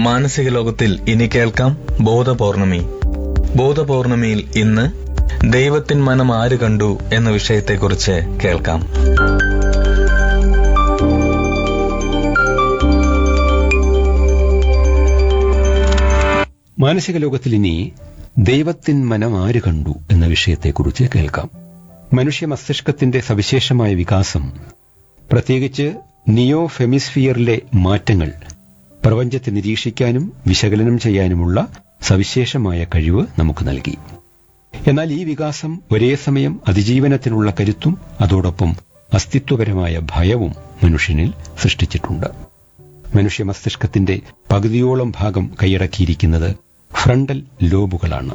മാനസിക ലോകത്തിൽ ഇനി കേൾക്കാം ബോധപൗർണമി ബോധപൗർണമിയിൽ ഇന്ന് ദൈവത്തിൻ മനം ആര് കണ്ടു എന്ന വിഷയത്തെക്കുറിച്ച് കേൾക്കാം മാനസിക ലോകത്തിൽ ഇനി ദൈവത്തിൻ മനം ആര് കണ്ടു എന്ന വിഷയത്തെക്കുറിച്ച് കേൾക്കാം മനുഷ്യ മസ്തിഷ്കത്തിന്റെ സവിശേഷമായ വികാസം പ്രത്യേകിച്ച് നിയോ ഫെമിസ്ഫിയറിലെ മാറ്റങ്ങൾ പ്രപഞ്ചത്തെ നിരീക്ഷിക്കാനും വിശകലനം ചെയ്യാനുമുള്ള സവിശേഷമായ കഴിവ് നമുക്ക് നൽകി എന്നാൽ ഈ വികാസം ഒരേ സമയം അതിജീവനത്തിനുള്ള കരുത്തും അതോടൊപ്പം അസ്തിത്വപരമായ ഭയവും മനുഷ്യനിൽ സൃഷ്ടിച്ചിട്ടുണ്ട് മനുഷ്യ മസ്തിഷ്കത്തിന്റെ പകുതിയോളം ഭാഗം കൈയടക്കിയിരിക്കുന്നത് ഫ്രണ്ടൽ ലോബുകളാണ്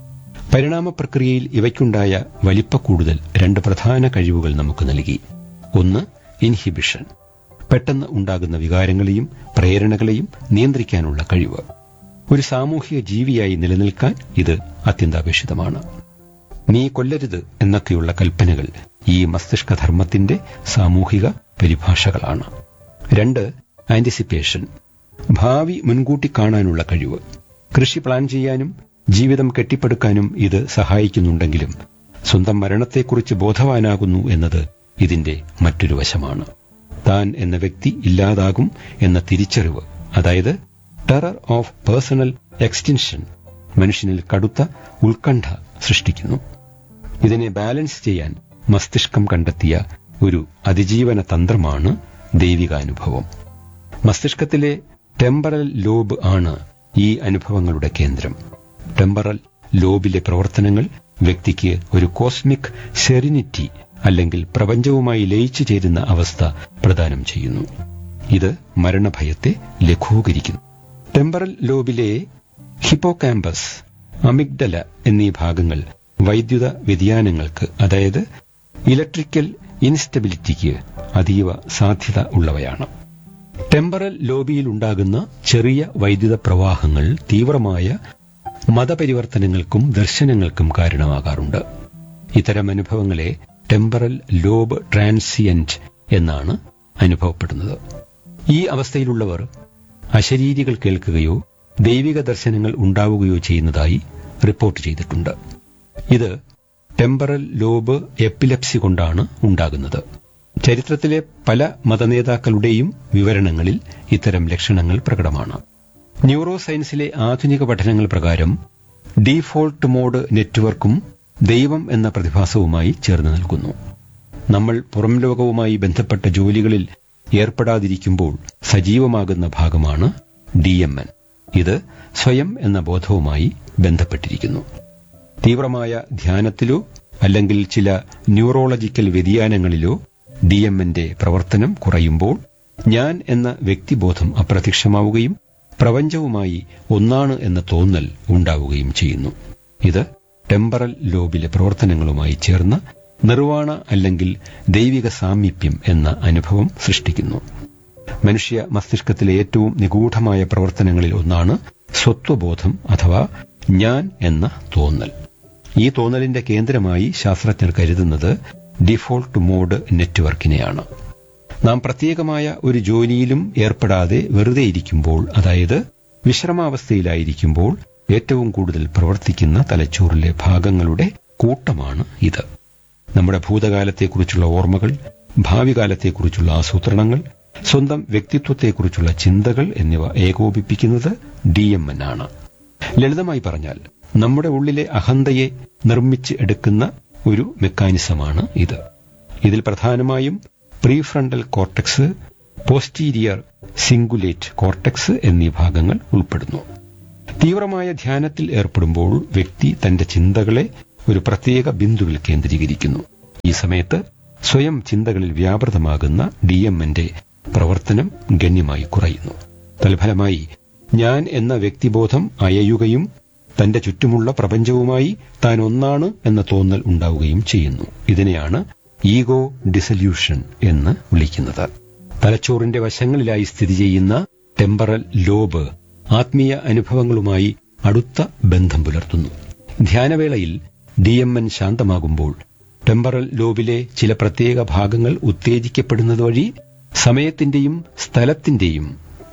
പരിണാമ പ്രക്രിയയിൽ ഇവയ്ക്കുണ്ടായ വലിപ്പക്കൂടുതൽ രണ്ട് പ്രധാന കഴിവുകൾ നമുക്ക് നൽകി ഒന്ന് ഇൻഹിബിഷൻ പെട്ടെന്ന് ഉണ്ടാകുന്ന വികാരങ്ങളെയും പ്രേരണകളെയും നിയന്ത്രിക്കാനുള്ള കഴിവ് ഒരു സാമൂഹിക ജീവിയായി നിലനിൽക്കാൻ ഇത് അത്യന്താപേക്ഷിതമാണ് നീ കൊല്ലരുത് എന്നൊക്കെയുള്ള കൽപ്പനകൾ ഈ മസ്തിഷ്കധർമ്മത്തിന്റെ സാമൂഹിക പരിഭാഷകളാണ് രണ്ട് ആന്റിസിപ്പേഷൻ ഭാവി മുൻകൂട്ടി കാണാനുള്ള കഴിവ് കൃഷി പ്ലാൻ ചെയ്യാനും ജീവിതം കെട്ടിപ്പടുക്കാനും ഇത് സഹായിക്കുന്നുണ്ടെങ്കിലും സ്വന്തം മരണത്തെക്കുറിച്ച് ബോധവാനാകുന്നു എന്നത് ഇതിന്റെ മറ്റൊരു വശമാണ് താൻ എന്ന വ്യക്തി ഇല്ലാതാകും എന്ന തിരിച്ചറിവ് അതായത് ടെറർ ഓഫ് പേഴ്സണൽ എക്സ്റ്റൻഷൻ മനുഷ്യനിൽ കടുത്ത ഉത്കണ്ഠ സൃഷ്ടിക്കുന്നു ഇതിനെ ബാലൻസ് ചെയ്യാൻ മസ്തിഷ്കം കണ്ടെത്തിയ ഒരു അതിജീവന തന്ത്രമാണ് ദൈവികാനുഭവം മസ്തിഷ്കത്തിലെ ടെമ്പറൽ ലോബ് ആണ് ഈ അനുഭവങ്ങളുടെ കേന്ദ്രം ടെമ്പറൽ ലോബിലെ പ്രവർത്തനങ്ങൾ വ്യക്തിക്ക് ഒരു കോസ്മിക് സെറിനിറ്റി അല്ലെങ്കിൽ പ്രപഞ്ചവുമായി ലയിച്ചു ചേരുന്ന അവസ്ഥ പ്രദാനം ചെയ്യുന്നു ഇത് മരണഭയത്തെ ലഘൂകരിക്കുന്നു ടെമ്പറൽ ലോബിലെ ഹിപ്പോകാമ്പസ് അമിഗ്ഡല എന്നീ ഭാഗങ്ങൾ വൈദ്യുത വ്യതിയാനങ്ങൾക്ക് അതായത് ഇലക്ട്രിക്കൽ ഇൻസ്റ്റബിലിറ്റിക്ക് അതീവ സാധ്യത ഉള്ളവയാണ് ടെമ്പറൽ ലോബിയിൽ ഉണ്ടാകുന്ന ചെറിയ വൈദ്യുത പ്രവാഹങ്ങൾ തീവ്രമായ മതപരിവർത്തനങ്ങൾക്കും ദർശനങ്ങൾക്കും കാരണമാകാറുണ്ട് ഇത്തരം അനുഭവങ്ങളെ ടെമ്പറൽ ലോബ് ട്രാൻസിയന്റ് എന്നാണ് അനുഭവപ്പെടുന്നത് ഈ അവസ്ഥയിലുള്ളവർ അശരീരികൾ കേൾക്കുകയോ ദൈവിക ദർശനങ്ങൾ ഉണ്ടാവുകയോ ചെയ്യുന്നതായി റിപ്പോർട്ട് ചെയ്തിട്ടുണ്ട് ഇത് ടെമ്പറൽ ലോബ് എപ്പിലെപ്സി കൊണ്ടാണ് ഉണ്ടാകുന്നത് ചരിത്രത്തിലെ പല മതനേതാക്കളുടെയും വിവരണങ്ങളിൽ ഇത്തരം ലക്ഷണങ്ങൾ പ്രകടമാണ് ന്യൂറോ സയൻസിലെ ആധുനിക പഠനങ്ങൾ പ്രകാരം ഡീഫോൾട്ട് മോഡ് നെറ്റ്വർക്കും ദൈവം എന്ന പ്രതിഭാസവുമായി ചേർന്ന് നിൽക്കുന്നു നമ്മൾ പുറം ലോകവുമായി ബന്ധപ്പെട്ട ജോലികളിൽ ഏർപ്പെടാതിരിക്കുമ്പോൾ സജീവമാകുന്ന ഭാഗമാണ് ഡി എം എൻ ഇത് സ്വയം എന്ന ബോധവുമായി ബന്ധപ്പെട്ടിരിക്കുന്നു തീവ്രമായ ധ്യാനത്തിലോ അല്ലെങ്കിൽ ചില ന്യൂറോളജിക്കൽ വ്യതിയാനങ്ങളിലോ ഡി എമ്മിന്റെ പ്രവർത്തനം കുറയുമ്പോൾ ഞാൻ എന്ന വ്യക്തിബോധം അപ്രത്യക്ഷമാവുകയും പ്രപഞ്ചവുമായി ഒന്നാണ് എന്ന തോന്നൽ ഉണ്ടാവുകയും ചെയ്യുന്നു ഇത് ടെമ്പറൽ ലോബിലെ പ്രവർത്തനങ്ങളുമായി ചേർന്ന് നിർവാണ അല്ലെങ്കിൽ ദൈവിക സാമീപ്യം എന്ന അനുഭവം സൃഷ്ടിക്കുന്നു മനുഷ്യ മസ്തിഷ്കത്തിലെ ഏറ്റവും നിഗൂഢമായ പ്രവർത്തനങ്ങളിൽ ഒന്നാണ് സ്വത്വബോധം അഥവാ ഞാൻ എന്ന തോന്നൽ ഈ തോന്നലിന്റെ കേന്ദ്രമായി ശാസ്ത്രജ്ഞർ കരുതുന്നത് ഡിഫോൾട്ട് മോഡ് നെറ്റ്വർക്കിനെയാണ് നാം പ്രത്യേകമായ ഒരു ജോലിയിലും ഏർപ്പെടാതെ വെറുതെ ഇരിക്കുമ്പോൾ അതായത് വിശ്രമാവസ്ഥയിലായിരിക്കുമ്പോൾ ഏറ്റവും കൂടുതൽ പ്രവർത്തിക്കുന്ന തലച്ചോറിലെ ഭാഗങ്ങളുടെ കൂട്ടമാണ് ഇത് നമ്മുടെ ഭൂതകാലത്തെക്കുറിച്ചുള്ള ഓർമ്മകൾ ഭാവി കാലത്തെക്കുറിച്ചുള്ള ആസൂത്രണങ്ങൾ സ്വന്തം വ്യക്തിത്വത്തെക്കുറിച്ചുള്ള ചിന്തകൾ എന്നിവ ഏകോപിപ്പിക്കുന്നത് ഡി എം എൻ ആണ് ലളിതമായി പറഞ്ഞാൽ നമ്മുടെ ഉള്ളിലെ അഹന്തയെ നിർമ്മിച്ച് എടുക്കുന്ന ഒരു മെക്കാനിസമാണ് ഇത് ഇതിൽ പ്രധാനമായും prefrontal cortex posterior cingulate cortex എന്നീ ഭാഗങ്ങൾ ഉൾപ്പെടുന്നു തീവ്രമായ ധ്യാനത്തിൽ ഏർപ്പെടുമ്പോൾ വ്യക്തി തന്റെ ചിന്തകളെ ഒരു പ്രത്യേക ബിന്ദുവിൽ കേന്ദ്രീകരിക്കുന്നു ഈ സമയത്ത് സ്വയം ചിന്തകളിൽ വ്യാപൃതമാകുന്ന ഡി എമ്മിന്റെ പ്രവർത്തനം ഗണ്യമായി കുറയുന്നു തൽഫലമായി ഞാൻ എന്ന വ്യക്തിബോധം അയയുകയും തന്റെ ചുറ്റുമുള്ള പ്രപഞ്ചവുമായി താൻ ഒന്നാണ് എന്ന തോന്നൽ ഉണ്ടാവുകയും ചെയ്യുന്നു ഇതിനെയാണ് ഈഗോ ഡിസല്യൂഷൻ എന്ന് വിളിക്കുന്നത് തലച്ചോറിന്റെ വശങ്ങളിലായി സ്ഥിതി ചെയ്യുന്ന ടെമ്പറൽ ലോബ് ആത്മീയ അനുഭവങ്ങളുമായി അടുത്ത ബന്ധം പുലർത്തുന്നു ധ്യാനവേളയിൽ ഡി എം എൻ ശാന്തമാകുമ്പോൾ ടെമ്പറൽ ലോബിലെ ചില പ്രത്യേക ഭാഗങ്ങൾ ഉത്തേജിക്കപ്പെടുന്നത് വഴി സമയത്തിന്റെയും സ്ഥലത്തിന്റെയും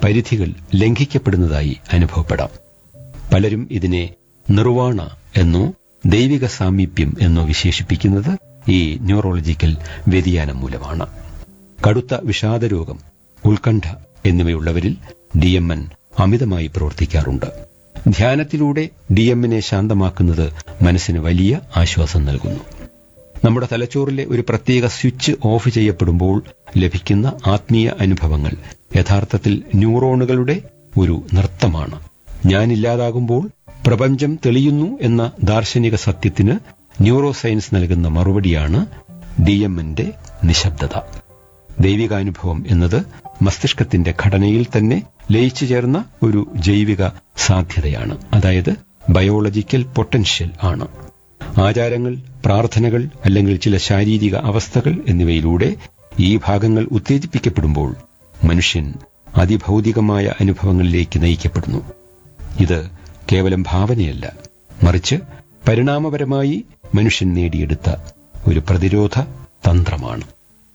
പരിധികൾ ലംഘിക്കപ്പെടുന്നതായി അനുഭവപ്പെടാം പലരും ഇതിനെ നിർവാണ എന്നോ ദൈവിക സാമീപ്യം എന്നോ വിശേഷിപ്പിക്കുന്നത് ഈ ന്യൂറോളജിക്കൽ വ്യതിയാനം മൂലമാണ് കടുത്ത വിഷാദരോഗം ഉത്കണ്ഠ എന്നിവയുള്ളവരിൽ ഡി എം എൻ അമിതമായി പ്രവർത്തിക്കാറുണ്ട് ധ്യാനത്തിലൂടെ ഡി എമ്മിനെ ശാന്തമാക്കുന്നത് മനസ്സിന് വലിയ ആശ്വാസം നൽകുന്നു നമ്മുടെ തലച്ചോറിലെ ഒരു പ്രത്യേക സ്വിച്ച് ഓഫ് ചെയ്യപ്പെടുമ്പോൾ ലഭിക്കുന്ന ആത്മീയ അനുഭവങ്ങൾ യഥാർത്ഥത്തിൽ ന്യൂറോണുകളുടെ ഒരു നൃത്തമാണ് ഞാനില്ലാതാകുമ്പോൾ പ്രപഞ്ചം തെളിയുന്നു എന്ന ദാർശനിക സത്യത്തിന് ന്യൂറോ സയൻസ് നൽകുന്ന മറുപടിയാണ് ഡി എമ്മിന്റെ നിശബ്ദത ദൈവികാനുഭവം എന്നത് മസ്തിഷ്കത്തിന്റെ ഘടനയിൽ തന്നെ ലയിച്ചു ചേർന്ന ഒരു ജൈവിക സാധ്യതയാണ് അതായത് ബയോളജിക്കൽ പൊട്ടൻഷ്യൽ ആണ് ആചാരങ്ങൾ പ്രാർത്ഥനകൾ അല്ലെങ്കിൽ ചില ശാരീരിക അവസ്ഥകൾ എന്നിവയിലൂടെ ഈ ഭാഗങ്ങൾ ഉത്തേജിപ്പിക്കപ്പെടുമ്പോൾ മനുഷ്യൻ അതിഭൗതികമായ അനുഭവങ്ങളിലേക്ക് നയിക്കപ്പെടുന്നു ഇത് കേവലം ഭാവനയല്ല മറിച്ച് പരിണാമപരമായി മനുഷ്യൻ നേടിയെടുത്ത ഒരു പ്രതിരോധ തന്ത്രമാണ്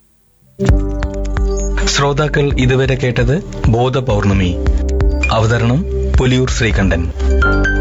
ശ്രോതാക്കൾ ഇതുവരെ കേട്ടത് ബോധപൗർണമി അവതരണം പുലിയൂർ ശ്രീകണ്ഠൻ